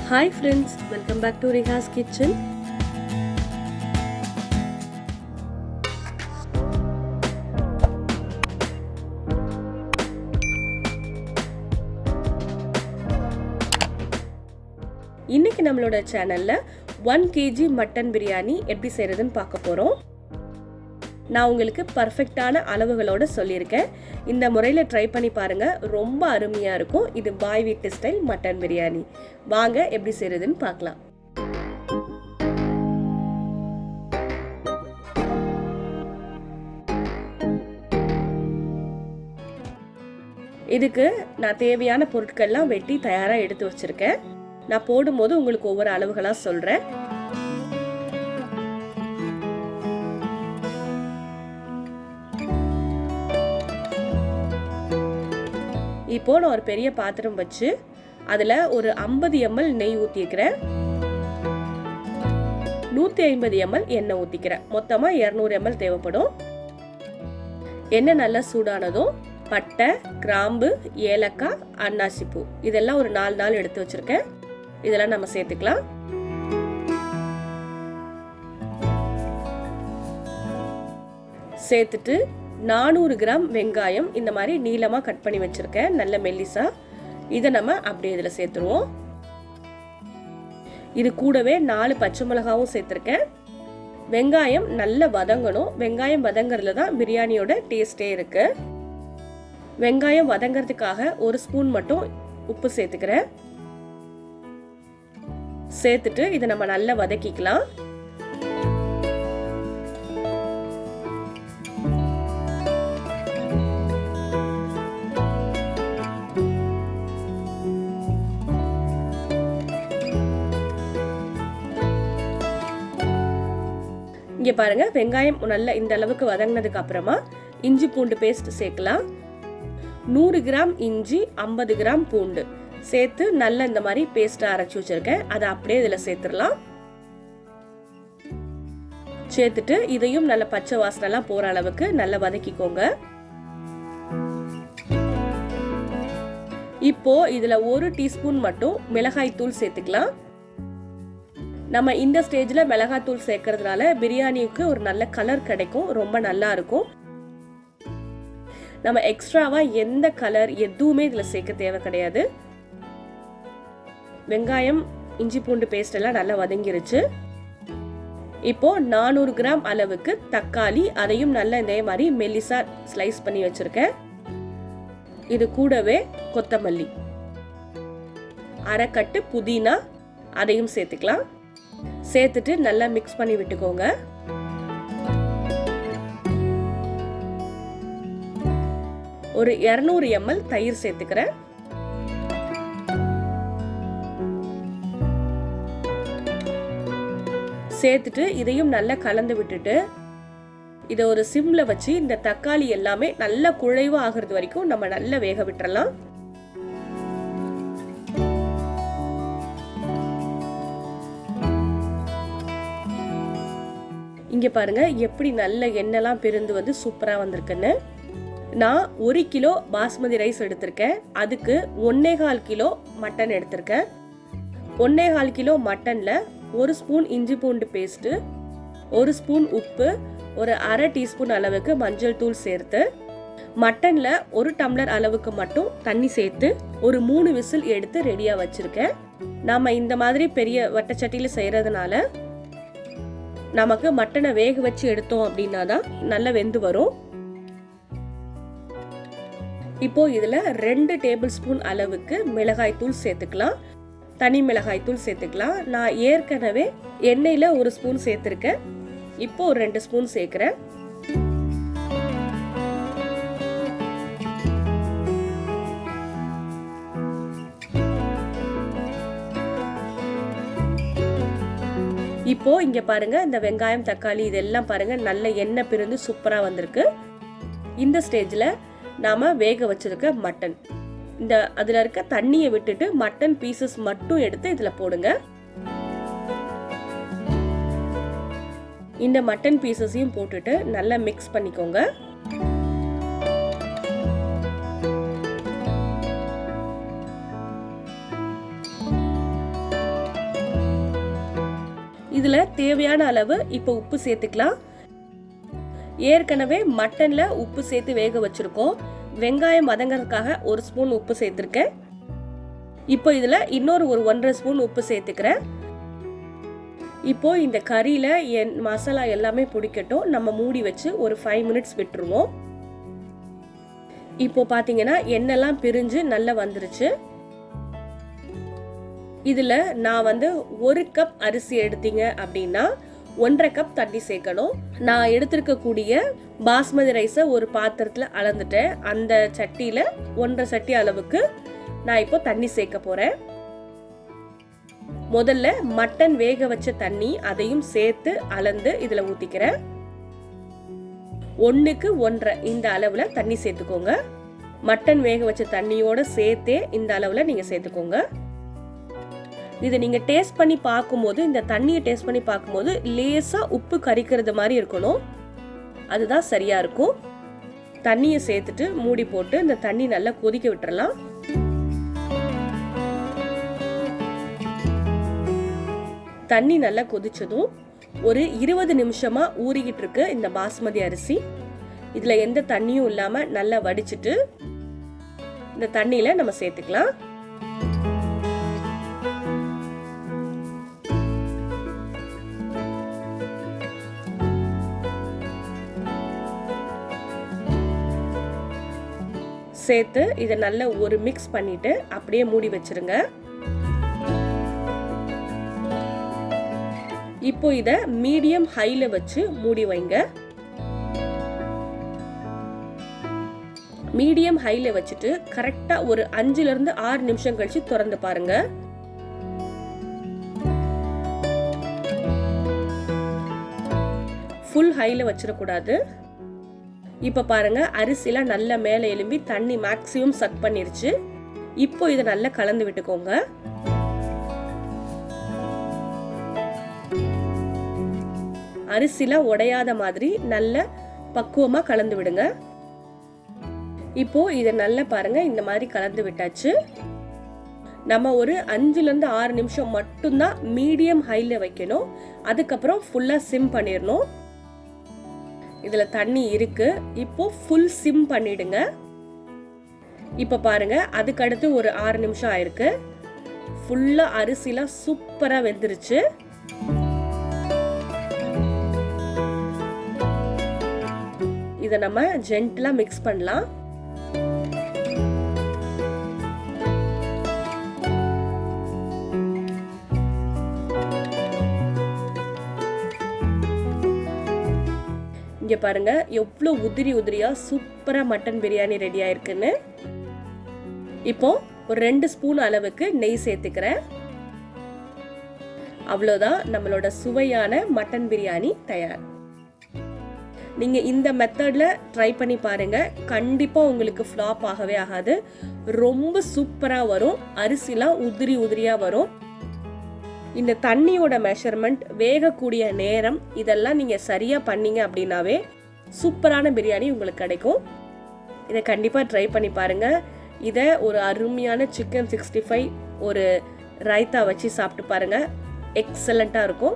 hi friends welcome back to Rihas kitchen இன்னைக்கு நம்மளோட சேனல்ல ஒன் கேஜி மட்டன் பிரியாணி எப்படி செய்யறதுன்னு பார்க்க போறோம் நான் உங்களுக்கு பர்ஃபெக்டான அளவுகளோட சொல்லியிருக்கேன் இந்த முறையில் ட்ரை பண்ணி பாருங்க ரொம்ப அருமையாக இருக்கும் இது பாய் வீட்டு ஸ்டைல் மட்டன் பிரியாணி வாங்க எப்படி செய்யறதுன்னு பார்க்கலாம் இதுக்கு நான் தேவையான பொருட்கள்லாம் வெட்டி தயாராக எடுத்து வச்சிருக்கேன் நான் போடும்போது உங்களுக்கு ஒவ்வொரு அளவுகளாக சொல்கிறேன் இப்போ நான் ஒரு பெரிய பாத்திரம் வச்சு அதில் ஒரு ஐம்பது எம்எல் நெய் ஊற்றிக்கிறேன் நூற்றி ஐம்பது எம்எல் எண்ணெய் ஊற்றிக்கிறேன் மொத்தமாக இரநூறு எம்எல் தேவைப்படும் எண்ணெய் நல்லா சூடானதும் பட்டை கிராம்பு ஏலக்காய் அன்னாசிப்பூ இதெல்லாம் ஒரு நாலு நாள் எடுத்து வச்சுருக்கேன் இதெல்லாம் நம்ம சேர்த்துக்கலாம் சேர்த்துட்டு நானூறு கிராம் வெங்காயம் இந்த மாதிரி நீளமாக கட் பண்ணி வச்சுருக்கேன் நல்ல மெல்லிசா இதை நம்ம அப்படியே இதில் சேர்த்துருவோம் இது கூடவே நாலு பச்சை மிளகாவும் சேர்த்துருக்கேன் வெங்காயம் நல்லா வதங்கணும் வெங்காயம் வதங்கிறதுல தான் பிரியாணியோட டேஸ்டே இருக்கு வெங்காயம் வதங்கிறதுக்காக ஒரு ஸ்பூன் மட்டும் உப்பு சேர்த்துக்கிறேன் சேர்த்துட்டு இதை நம்ம நல்லா வதக்கிக்கலாம் இங்கே பாருங்க வெங்காயம் நல்ல இந்த அளவுக்கு வதங்கினதுக்கு அப்புறமா இஞ்சி பூண்டு பேஸ்ட் சேர்க்கலாம் நூறு கிராம் இஞ்சி ஐம்பது கிராம் பூண்டு சேர்த்து நல்ல இந்த மாதிரி பேஸ்ட்டாக அரைச்சி வச்சிருக்கேன் அதை அப்படியே இதில் சேர்த்துடலாம் சேர்த்துட்டு இதையும் நல்ல பச்சை வாசனைலாம் போகிற அளவுக்கு நல்லா வதக்கிக்கோங்க இப்போ இதில் ஒரு டீஸ்பூன் மட்டும் மிளகாய் தூள் சேர்த்துக்கலாம் நம்ம இந்த ஸ்டேஜில் மிளகாத்தூள் சேர்க்கறதுனால பிரியாணிக்கு ஒரு நல்ல கலர் கிடைக்கும் ரொம்ப நல்லா இருக்கும் நம்ம எக்ஸ்ட்ராவாக எந்த கலர் எதுவுமே இதில் சேர்க்க தேவை கிடையாது வெங்காயம் இஞ்சி பூண்டு பேஸ்ட் எல்லாம் நல்லா வதங்கிருச்சு இப்போ நானூறு கிராம் அளவுக்கு தக்காளி அதையும் நல்ல இதே மாதிரி மெல்லிசா ஸ்லைஸ் பண்ணி வச்சிருக்கேன் இது கூடவே கொத்தமல்லி அரைக்கட்டு புதினா அதையும் சேர்த்துக்கலாம் சேர்த்துட்டு நல்லா மிக்ஸ் பண்ணி விட்டுக்கோங்க ஒரு இரநூறு எம்எல் தயிர் சேர்த்துக்கிறேன் சேர்த்துட்டு இதையும் நல்லா கலந்து விட்டுட்டு இதை ஒரு சிம்ல வச்சு இந்த தக்காளி எல்லாமே நல்லா குழைவா ஆகிறது வரைக்கும் நம்ம நல்லா வேக விட்டுறலாம் இங்கே பாருங்க எப்படி நல்ல எண்ணெய்லாம் பிரிந்து வந்து சூப்பராக வந்திருக்குன்னு நான் ஒரு கிலோ பாஸ்மதி ரைஸ் எடுத்திருக்கேன் அதுக்கு ஒன்னே கால் கிலோ மட்டன் எடுத்திருக்கேன் ஒன்னே கால் கிலோ மட்டனில் ஒரு ஸ்பூன் இஞ்சி பூண்டு பேஸ்ட்டு ஒரு ஸ்பூன் உப்பு ஒரு அரை டீஸ்பூன் அளவுக்கு மஞ்சள் தூள் சேர்த்து மட்டனில் ஒரு டம்ளர் அளவுக்கு மட்டும் தண்ணி சேர்த்து ஒரு மூணு விசில் எடுத்து ரெடியாக வச்சுருக்கேன் நாம் இந்த மாதிரி பெரிய வட்டச்சட்டியில் செய்கிறதுனால நமக்கு மட்டனை வேக வச்சு எடுத்தோம் அப்படின்னா தான் நல்லா வெந்து வரும் இப்போ இதில் ரெண்டு டேபிள் ஸ்பூன் அளவுக்கு மிளகாய் தூள் சேர்த்துக்கலாம் தனி மிளகாய் தூள் சேர்த்துக்கலாம் நான் ஏற்கனவே எண்ணெயில் ஒரு ஸ்பூன் சேர்த்துருக்கேன் இப்போ ஒரு ரெண்டு ஸ்பூன் சேர்க்குறேன் இப்போ இங்க பாருங்க இந்த வெங்காயம் தக்காளி இதெல்லாம் பாருங்க நல்ல எண்ணெய் பிரிந்து சூப்பரா வந்திருக்கு இந்த ஸ்டேஜ்ல நாம வேக வச்சிருக்க மட்டன் இந்த அதுல இருக்க தண்ணியை விட்டுட்டு மட்டன் பீசஸ் மட்டும் எடுத்து இதுல போடுங்க இந்த மட்டன் பீசஸையும் போட்டுட்டு நல்லா மிக்ஸ் பண்ணிக்கோங்க இதில் தேவையான அளவு இப்போ உப்பு சேர்த்துக்கலாம் ஏற்கனவே மட்டனில் உப்பு சேர்த்து வேக வச்சுருக்கோம் வெங்காயம் வதங்கிறதுக்காக ஒரு ஸ்பூன் உப்பு சேர்த்துருக்கேன் இப்போ இதில் இன்னொரு ஒரு ஒன்றரை ஸ்பூன் உப்பு சேர்த்துக்கிறேன் இப்போ இந்த கறியில் என் மசாலா எல்லாமே பிடிக்கட்டும் நம்ம மூடி வச்சு ஒரு ஃபைவ் மினிட்ஸ் விட்டுருவோம் இப்போ பார்த்தீங்கன்னா எண்ணெய்லாம் பிரிஞ்சு நல்லா வந்துருச்சு இதில் நான் வந்து ஒரு கப் அரிசி எடுத்தீங்க அப்படின்னா ஒன்றரை கப் தண்ணி சேர்க்கணும் நான் எடுத்திருக்கக்கூடிய பாஸ்மதி ரைஸை ஒரு பாத்திரத்தில் அளந்துட்டேன் அந்த சட்டியில் ஒன்றரை சட்டி அளவுக்கு நான் இப்போ தண்ணி சேர்க்க போகிறேன் முதல்ல மட்டன் வேக வச்ச தண்ணி அதையும் சேர்த்து அளந்து இதில் ஊற்றிக்கிறேன் ஒன்றுக்கு ஒன்றரை இந்த அளவில் தண்ணி சேர்த்துக்கோங்க மட்டன் வேக வச்ச தண்ணியோட சேர்த்தே இந்த அளவில் நீங்கள் சேர்த்துக்கோங்க இதை நீங்கள் டேஸ்ட் பண்ணி பார்க்கும்போது இந்த தண்ணியை டேஸ்ட் பண்ணி பார்க்கும்போது லேசாக உப்பு கரிக்கிறது மாதிரி இருக்கணும் அதுதான் சரியாக இருக்கும் தண்ணியை சேர்த்துட்டு மூடி போட்டு இந்த தண்ணி நல்லா கொதிக்க விட்டுறலாம் தண்ணி நல்லா கொதிச்சதும் ஒரு இருபது நிமிஷமா ஊறிக்கிட்டு இருக்கு இந்த பாஸ்மதி அரிசி இதுல எந்த தண்ணியும் இல்லாம நல்லா வடிச்சிட்டு இந்த தண்ணியில நம்ம சேர்த்துக்கலாம் சேர்த்து இதை நல்லா ஒரு மிக்ஸ் பண்ணிட்டு அப்படியே மூடி வச்சிருங்க இப்போ இதை மீடியம் ஹைல வச்சு மூடி வைங்க மீடியம் ஹைல வச்சுட்டு கரெக்டா ஒரு அஞ்சுல இருந்து ஆறு நிமிஷம் கழிச்சு திறந்து பாருங்க ஃபுல் ஹைல வச்சிடக்கூடாது இப்போ பாருங்க அரிசிலாம் நல்லா மேலே எலும்பி தண்ணி மேக்ஸிமம் சக் பண்ணிருச்சு இப்போ இதை நல்லா கலந்து விட்டுக்கோங்க அரிசிலாம் உடையாத மாதிரி நல்ல பக்குவமாக கலந்து விடுங்க இப்போ இதை நல்லா பாருங்க இந்த மாதிரி கலந்து விட்டாச்சு நம்ம ஒரு அஞ்சுலேருந்து ஆறு நிமிஷம் மட்டும்தான் மீடியம் ஹைல வைக்கணும் அதுக்கப்புறம் ஃபுல்லாக சிம் பண்ணிடணும் இதில் தண்ணி இருக்கு இப்போ ஃபுல் சிம் பண்ணிடுங்க இப்போ பாருங்க அதுக்கு அடுத்து ஒரு ஆறு நிமிஷம் ஆயிருக்கு ஃபுல்லாக அரிசிலாம் சூப்பராக வெந்துருச்சு இதை நம்ம ஜென்டலாக மிக்ஸ் பண்ணலாம் இங்கே பாருங்க எவ்வளோ உதிரி உதிரியாக சூப்பராக மட்டன் பிரியாணி ரெடி ஆயிருக்குன்னு இப்போ ஒரு ரெண்டு ஸ்பூன் அளவுக்கு நெய் சேர்த்துக்கிறேன் அவ்வளோதான் நம்மளோட சுவையான மட்டன் பிரியாணி தயார் நீங்கள் இந்த மெத்தடில் ட்ரை பண்ணி பாருங்கள் கண்டிப்பாக உங்களுக்கு ஃப்ளாப் ஆகவே ஆகாது ரொம்ப சூப்பராக வரும் அரிசிலாம் உதிரி உதிரியாக வரும் இந்த தண்ணியோட மெஷர்மெண்ட் வேகக்கூடிய நேரம் இதெல்லாம் நீங்கள் சரியாக பண்ணீங்க அப்படின்னாவே சூப்பரான பிரியாணி உங்களுக்கு கிடைக்கும் இதை கண்டிப்பாக ட்ரை பண்ணி பாருங்கள் இதை ஒரு அருமையான சிக்கன் சிக்ஸ்டி ஃபைவ் ஒரு ரைத்தா வச்சு சாப்பிட்டு பாருங்கள் எக்ஸலண்ட்டாக இருக்கும்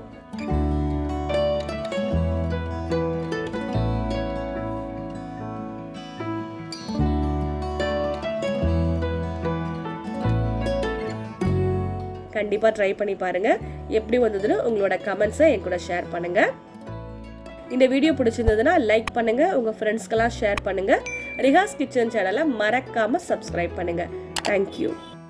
கண்டிப்பாக ட்ரை பண்ணி பாருங்கள் எப்படி வந்ததுன்னு உங்களோட கமெண்ட்ஸை என் கூட ஷேர் பண்ணுங்கள் இந்த வீடியோ பிடிச்சிருந்ததுன்னா லைக் பண்ணுங்கள் உங்கள் ஃப்ரெண்ட்ஸ்க்கெல்லாம் ஷேர் பண்ணுங்கள் ரிஹாஸ் கிச்சன் சேனலை மறக்காமல் சப்ஸ்கிரைப் பண்ணுங்கள் தேங்க்யூ